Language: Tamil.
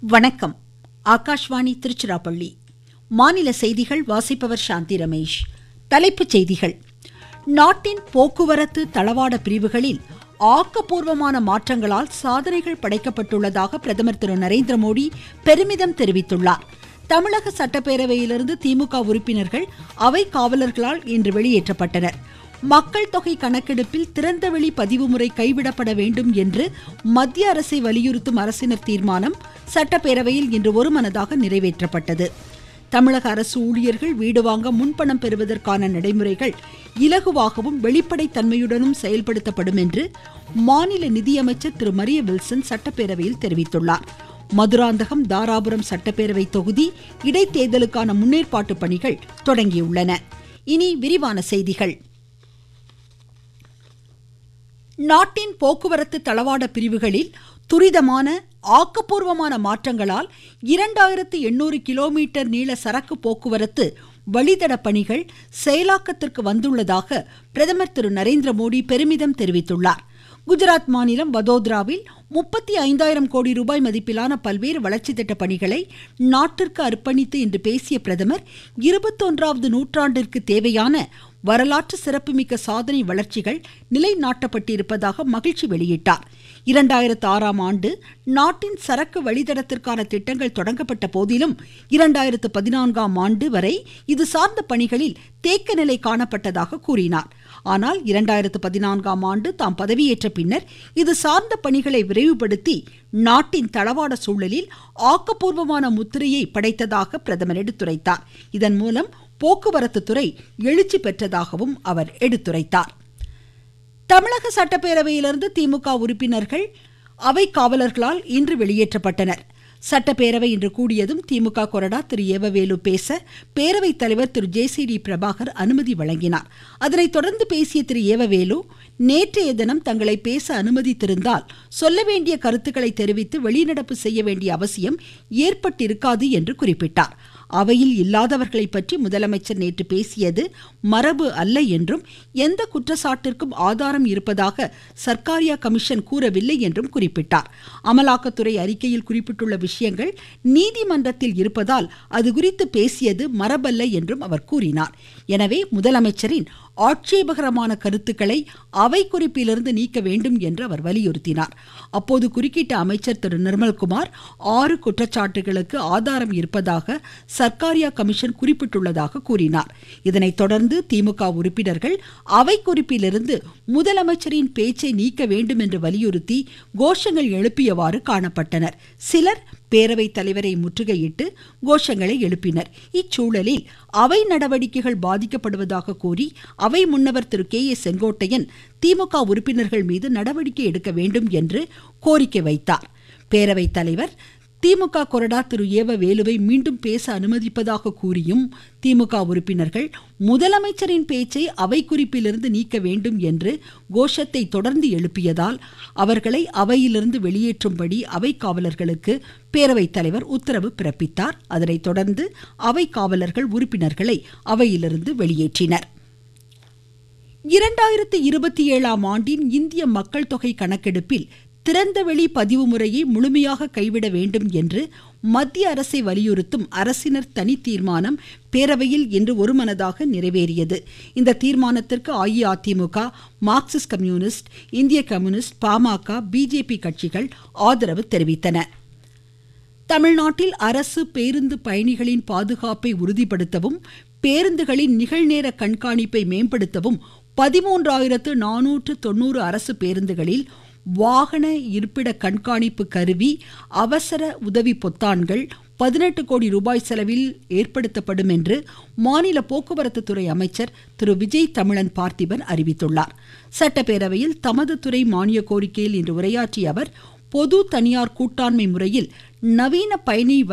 வணக்கம் ஆகாஷ்வாணி திருச்சிராப்பள்ளி மாநில செய்திகள் வாசிப்பவர் சாந்தி ரமேஷ் தலைப்புச் செய்திகள் நாட்டின் போக்குவரத்து தளவாட பிரிவுகளில் ஆக்கப்பூர்வமான மாற்றங்களால் சாதனைகள் படைக்கப்பட்டுள்ளதாக பிரதமர் திரு நரேந்திர மோடி பெருமிதம் தெரிவித்துள்ளார் தமிழக சட்டப்பேரவையிலிருந்து திமுக உறுப்பினர்கள் அவை காவலர்களால் இன்று வெளியேற்றப்பட்டனர் மக்கள் தொகை கணக்கெடுப்பில் திறந்தவெளி பதிவு முறை கைவிடப்பட வேண்டும் என்று மத்திய அரசை வலியுறுத்தும் அரசினர் தீர்மானம் சட்டப்பேரவையில் இன்று ஒருமனதாக நிறைவேற்றப்பட்டது தமிழக அரசு ஊழியர்கள் வீடு வாங்க முன்பணம் பெறுவதற்கான நடைமுறைகள் இலகுவாகவும் வெளிப்படைத்தன்மையுடனும் செயல்படுத்தப்படும் என்று மாநில நிதியமைச்சர் திரு மரிய வில்சன் சட்டப்பேரவையில் தெரிவித்துள்ளார் மதுராந்தகம் தாராபுரம் சட்டப்பேரவை தொகுதி இடைத்தேர்தலுக்கான முன்னேற்பாட்டு பணிகள் தொடங்கியுள்ளன இனி விரிவான செய்திகள் நாட்டின் போக்குவரத்து தளவாட பிரிவுகளில் துரிதமான ஆக்கப்பூர்வமான மாற்றங்களால் இரண்டாயிரத்து எண்ணூறு கிலோமீட்டர் நீள சரக்கு போக்குவரத்து வழித்தட பணிகள் செயலாக்கத்திற்கு வந்துள்ளதாக பிரதமர் திரு நரேந்திர மோடி பெருமிதம் தெரிவித்துள்ளார் குஜராத் மாநிலம் வதோதராவில் முப்பத்தி ஐந்தாயிரம் கோடி ரூபாய் மதிப்பிலான பல்வேறு வளர்ச்சி திட்ட பணிகளை நாட்டிற்கு அர்ப்பணித்து இன்று பேசிய பிரதமர் இருபத்தொன்றாவது நூற்றாண்டிற்கு தேவையான வரலாற்று சிறப்புமிக்க சாதனை வளர்ச்சிகள் நிலைநாட்டப்பட்டிருப்பதாக மகிழ்ச்சி வெளியிட்டார் இரண்டாயிரத்து ஆறாம் ஆண்டு நாட்டின் சரக்கு வழித்தடத்திற்கான திட்டங்கள் தொடங்கப்பட்ட போதிலும் இரண்டாயிரத்து பதினான்காம் ஆண்டு வரை இது சார்ந்த பணிகளில் தேக்க நிலை காணப்பட்டதாக கூறினார் ஆனால் இரண்டாயிரத்து பதினான்காம் ஆண்டு தாம் பதவியேற்ற பின்னர் இது சார்ந்த பணிகளை விரைவுபடுத்தி நாட்டின் தளவாட சூழலில் ஆக்கப்பூர்வமான முத்திரையை படைத்ததாக பிரதமர் எடுத்துரைத்தார் இதன் மூலம் போக்குவரத்து துறை எழுச்சி பெற்றதாகவும் அவர் எடுத்துரைத்தார் தமிழக சட்டப்பேரவையிலிருந்து திமுக உறுப்பினர்கள் அவை காவலர்களால் இன்று வெளியேற்றப்பட்டனர் சட்டப்பேரவை இன்று கூடியதும் திமுக கொறடா திரு ஏவவேலு பேச பேரவைத் தலைவர் Thiru J C D Prabhakar அனுமதி வழங்கினார் அதனைத் தொடர்ந்து பேசிய திரு ஏவவேலு நேற்றைய தினம் தங்களை பேச அனுமதித்திருந்தால் சொல்ல வேண்டிய கருத்துக்களை தெரிவித்து வெளிநடப்பு செய்ய வேண்டிய அவசியம் ஏற்பட்டிருக்காது என்று குறிப்பிட்டார் அவையில் இல்லாதவர்களை பற்றி முதலமைச்சர் நேற்று பேசியது மரபு அல்ல என்றும் எந்த குற்றச்சாட்டிற்கும் ஆதாரம் இருப்பதாக சர்க்காரியா கமிஷன் கூறவில்லை என்றும் குறிப்பிட்டார் அமலாக்கத்துறை அறிக்கையில் குறிப்பிட்டுள்ள விஷயங்கள் நீதிமன்றத்தில் இருப்பதால் அது குறித்து பேசியது மரபல்ல என்றும் அவர் கூறினார் எனவே முதலமைச்சரின் ஆட்சேபகரமான கருத்துக்களை அவை குறிப்பிலிருந்து நீக்க வேண்டும் என்று அவர் வலியுறுத்தினார் அப்போது குறுக்கிட்ட அமைச்சர் திரு நிர்மல்குமார் ஆறு குற்றச்சாட்டுகளுக்கு ஆதாரம் இருப்பதாக சர்க்காரியா கமிஷன் குறிப்பிட்டுள்ளதாக கூறினார் இதனைத் தொடர்ந்து திமுக உறுப்பினர்கள் அவை குறிப்பிலிருந்து முதலமைச்சரின் பேச்சை நீக்க வேண்டும் என்று வலியுறுத்தி கோஷங்கள் எழுப்பியவாறு காணப்பட்டனர் சிலர் பேரவைத் தலைவரை முற்றுகையிட்டு கோஷங்களை எழுப்பினர் இச்சூழலில் அவை நடவடிக்கைகள் பாதிக்கப்படுவதாக கூறி அவை முன்னவர் திரு கே ஏ செங்கோட்டையன் திமுக உறுப்பினர்கள் மீது நடவடிக்கை எடுக்க வேண்டும் என்று கோரிக்கை வைத்தார் பேரவைத் தலைவர் திமுக கொறடா திரு ஏவ வேலுவை மீண்டும் பேச அனுமதிப்பதாக கூறியும் திமுக உறுப்பினர்கள் முதலமைச்சரின் பேச்சை அவை குறிப்பிலிருந்து நீக்க வேண்டும் என்று கோஷத்தை தொடர்ந்து எழுப்பியதால் அவர்களை அவையிலிருந்து வெளியேற்றும்படி அவை காவலர்களுக்கு பேரவைத் தலைவர் உத்தரவு பிறப்பித்தார் அதனைத் தொடர்ந்து அவை காவலர்கள் உறுப்பினர்களை அவையிலிருந்து வெளியேற்றினர் இரண்டாயிரத்தி இருபத்தி ஏழாம் ஆண்டின் இந்திய மக்கள் தொகை கணக்கெடுப்பில் திறந்தவெளி பதிவு முறையை முழுமையாக கைவிட வேண்டும் என்று மத்திய அரசை வலியுறுத்தும் அரசினர் தனி தீர்மானம் பேரவையில் இன்று ஒருமனதாக நிறைவேறியது இந்த தீர்மானத்திற்கு அஇஅதிமுக மார்க்சிஸ்ட் கம்யூனிஸ்ட் இந்திய கம்யூனிஸ்ட் பாமக பிஜேபி கட்சிகள் ஆதரவு தெரிவித்தன தமிழ்நாட்டில் அரசு பேருந்து பயணிகளின் பாதுகாப்பை உறுதிப்படுத்தவும் பேருந்துகளின் நிகழ்நேர கண்காணிப்பை மேம்படுத்தவும் பதிமூன்றாயிரத்து நானூற்று தொண்ணூறு அரசு பேருந்துகளில் வாகன இருப்பிட கண்காணிப்பு கருவி அவசர உதவி பொத்தான்கள் பதினெட்டு கோடி ரூபாய் செலவில் ஏற்படுத்தப்படும் என்று மாநில போக்குவரத்து துறை அமைச்சர் திரு விஜய் தமிழன் பார்த்திபன் அறிவித்துள்ளார் சட்டப்பேரவையில் தமது துறை மானிய கோரிக்கையில் இன்று உரையாற்றிய அவர் பொது தனியார் கூட்டாண்மை முறையில் நவீன பயணி